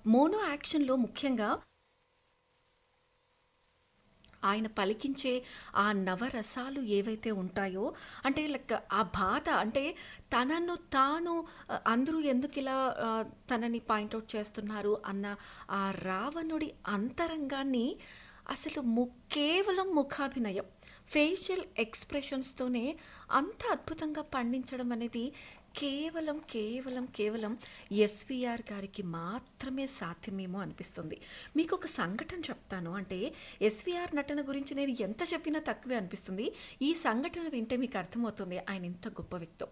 Mono యాక్షన్‌లో ముఖ్యంగా ఆయన పలికించే ఆ నవరసాలు ఏవైతే ఉంటాయో అంటే లైక్ ఆ బాధ అంటే తనను తాను ఆహ్, అందరూ ఎందుకిలా ఆహ్, తనని పాయింట్ ఔట్ చేస్తున్నారు అన్న ఆ రావణుడి అంతరంగాన్ని అసలు ము కేవలం ముఖాభినయం ఫేషియల్ ఎక్స్‌ప్రెషన్స్‌తోనే అంత అద్భుతంగా పండించడం అనేది కేవలం, కేవలం, కేవలం ఎస్‌వీఆర్ గారికి మాత్రమే సాధ్యమేమో అనిపిస్తుంది. మీకొక సంఘటన చెప్తాను. అంటే ఎస్‌వీఆర్ నటన గురించి నేను ఎంత చెప్పినా తక్కువే అనిపిస్తుంది. ఈ సంఘటన వింటే మీకు అర్థమవుతుంది ఆయన ఎంత గొప్ప వ్యక్తో.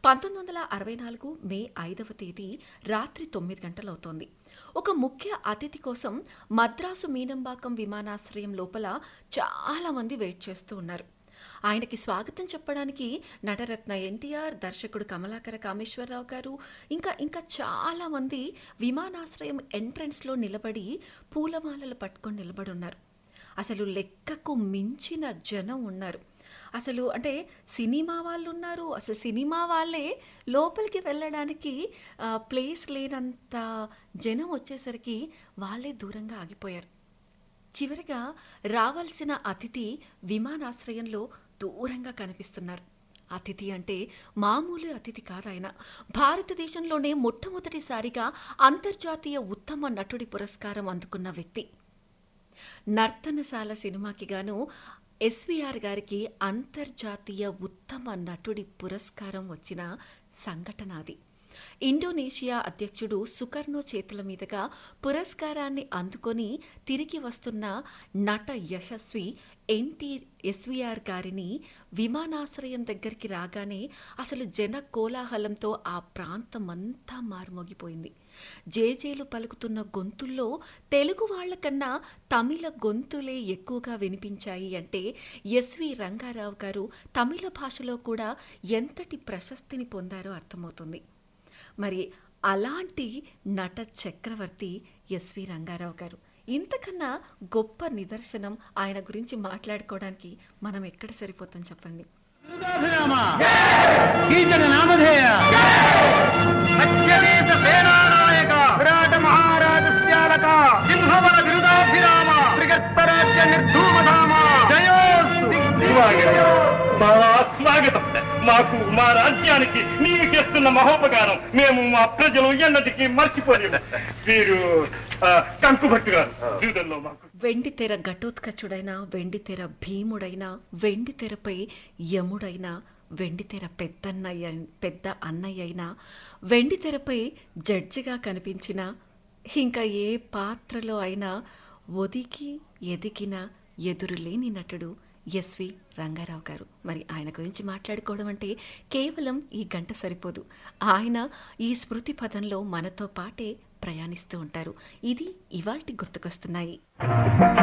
1964 మే 5వ తేదీ రాత్రి 9 గంటలవుతోంది. ఒక ముఖ్య అతిథి కోసం మద్రాసు మీనంబాకం విమానాశ్రయం లోపల చాలా మంది వెయిట్ చేస్తూ ఉన్నారు. ఆయనకి స్వాగతం చెప్పడానికి నటరత్న ఎన్టీఆర్, దర్శకుడు కమలాకర కామేశ్వరరావు గారు, ఇంకా ఇంకా చాలా మంది విమానాశ్రయం ఎంట్రన్స్‌లో నిలబడి పూలమాలలు పట్టుకొని నిలబడున్నారు. అసలు లెక్కకు మించిన జనం ఉన్నారు. అసలు అంటే సినిమా వాళ్ళున్నారు. అసలు సినిమా వాళ్ళే లోపలికి వెళ్ళడానికి ఆహ్, ప్లేస్ లేనంత జనం వచ్చేసరికి వాళ్ళే దూరంగా ఆగిపోయారు. చివరగా రావాల్సిన అతిథి విమానాశ్రయంలో దూరంగా కనిపిస్తున్నారు. అతిథి అంటే మామూలు అతిథి కాదాయన. భారతదేశంలోనే మొట్టమొదటిసారిగా అంతర్జాతీయ ఉత్తమ నటుడి పురస్కారం అందుకున్న వ్యక్తి. 'నర్తనశాల' సినిమాకి గాను ఎస్‌వీఆర్ గారికి అంతర్జాతీయ ఉత్తమ నటుడి పురస్కారం వచ్చిన సంఘటన అది. ఇండోనేషియా అధ్యక్షుడు సుకర్నో చేతుల మీదుగా పురస్కారాన్ని అందుకొని తిరిగి వస్తున్న నట యశస్వి ఎన్టీ ఎస్‌వీఆర్ గారిని విమానాశ్రయం దగ్గరికి రాగానే అసలు జన కోలాహలంతో ఆ ప్రాంతమంతా మార్మోగిపోయింది. జేజేలు పలుకుతున్న గొంతుల్లో తెలుగు వాళ్ళకన్నా తమిళ గొంతులే ఎక్కువగా వినిపించాయి అంటే ఎస్‌వి రంగారావు గారు తమిళ భాషలో కూడా ఎంతటి ప్రశస్తిని పొందారో అర్థమవుతుంది. మరి అలాంటి నట చక్రవర్తి ఎస్‌వి రంగారావు గారు. ఇంతకన్నా గొప్ప నిదర్శనం ఆయన గురించి మాట్లాడుకోవడానికి మనం ఎక్కడ సరిపోతాం చెప్పండి. విరుదాభిరామ కీచక నామధేయ సత్యదేశ సేనానాయక విరాట మహారాజస్యాలక సింహవర విరుదాభిరామ త్రిగర్తరాజ్య నిర్ధూమధామ జయోస్తు చాలా స్వాగతం మాకు మా రాజ్యానికి నీవు చేస్తున్న మహోపకారం మేము మా ప్రజలు ఎన్నటికీ మర్చిపోలేము వీరు ఆ, కంకుభట్టు గారు జీవితంలో మాకు వెండితెర ఘటోత్కచుడైన వెండితెర భీముడైన వెండితెరపై యముడైన వెండితెర పెద్దన్నయ్య పెద్ద అన్నయ్య అయినా వెండితెరపై జడ్జిగా కనిపించిన ఇంకా ఏ పాత్రలో అయినా ఒదిగి ఎదిగిన ఎదురులేని నటుడు ఎస్వి రంగారావు గారు మరి ఆయన గురించి మాట్లాడుకోవడం అంటే కేవలం ఈ గంట సరిపోదు ఆయన ఈ స్మృతి పదంలో మనతో పాటే ప్రయాణిస్తూ ఉంటారు ఇది ఇవాల్టి గుర్తుకొస్తున్నాయి